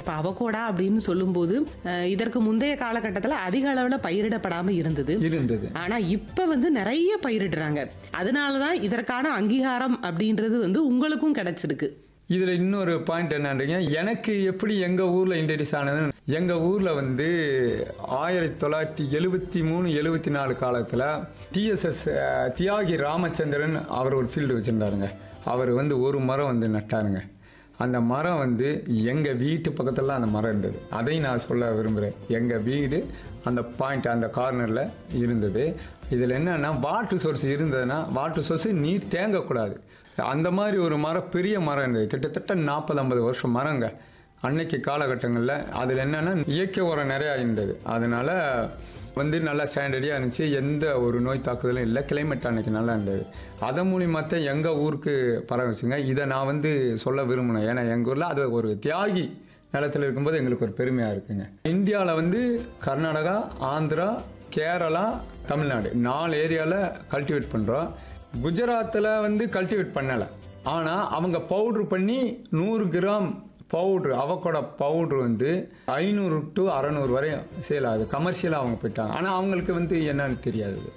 இப்போ அவகோடா அப்படின்னு சொல்லும்போது அஹ், இதற்கு முந்தைய காலகட்டத்தில் அதிக அளவில் பயிரிடப்படாமல் இருந்தது இருந்தது ஆனா இப்ப வந்து நிறைய பயிரிடுறாங்க அதனாலதான் இதற்கான அங்கீகாரம் அப்படின்றது வந்து உங்களுக்கும் கிடைச்சிருக்கு இதுல இன்னொரு பாயிண்ட் என்னன்றீங்க எனக்கு எப்படி எங்க ஊர்ல இன்ட்ரடியூஸ் ஆனது எங்க ஊர்ல வந்து ஆயிரத்தி தொள்ளாயிரத்தி எழுபத்தி மூணு எழுபத்தி நாலு காலத்துல டிஎஸ்எஸ் தியாகி ராமச்சந்திரன் அவர் ஒரு ஃபீல்டு வச்சிருந்தாருங்க அவர் வந்து ஒரு மரம் வந்து நட்டாருங்க அந்த மரம் வந்து எங்கள் வீட்டு பக்கத்தில் அந்த மரம் இருந்தது அதையும் நான் சொல்ல விரும்புகிறேன் எங்கள் வீடு அந்த பாயிண்ட் அந்த கார்னரில் இருந்தது இதில் என்னன்னா வாட்டர் சோர்ஸ் இருந்ததுன்னா வாட்டர் சோர்ஸ் நீர் தேங்கக்கூடாது அந்த மாதிரி ஒரு மரம் பெரிய மரம் இருந்தது கிட்டத்தட்ட நாற்பது ஐம்பது வருஷம் மரங்க அன்னைக்கு காலகட்டங்களில் அதில் என்னென்னா இயற்கை உரம் நிறையா இருந்தது அதனால வந்து நல்லா ஸ்டாண்டர்டியாக இருந்துச்சு எந்த ஒரு நோய் தாக்குதலும் இல்லை கிளைமேட் அன்னைக்கு நல்லா இருந்தது அதன் மூலியமாக தான் எங்கள் ஊருக்கு பரவச்சுங்க இதை நான் வந்து சொல்ல விரும்பினேன் ஏன்னா எங்கள் ஊரில் அது ஒரு தியாகி நிலத்தில் இருக்கும்போது எங்களுக்கு ஒரு பெருமையாக இருக்குங்க இந்தியாவில் வந்து கர்நாடகா ஆந்திரா கேரளா தமிழ்நாடு நாலு ஏரியாவில் கல்டிவேட் பண்ணுறோம் குஜராத்தில் வந்து கல்டிவேட் பண்ணலை ஆனால் அவங்க பவுட்ரு பண்ணி நூறு கிராம் பவுட்ரு அவக்கோட பவுட்ரு வந்து ஐநூறு டு அறநூறு வரை சேல் ஆகுது கமர்ஷியலாக அவங்க போயிட்டாங்க ஆனால் அவங்களுக்கு வந்து என்னன்னு தெரியாது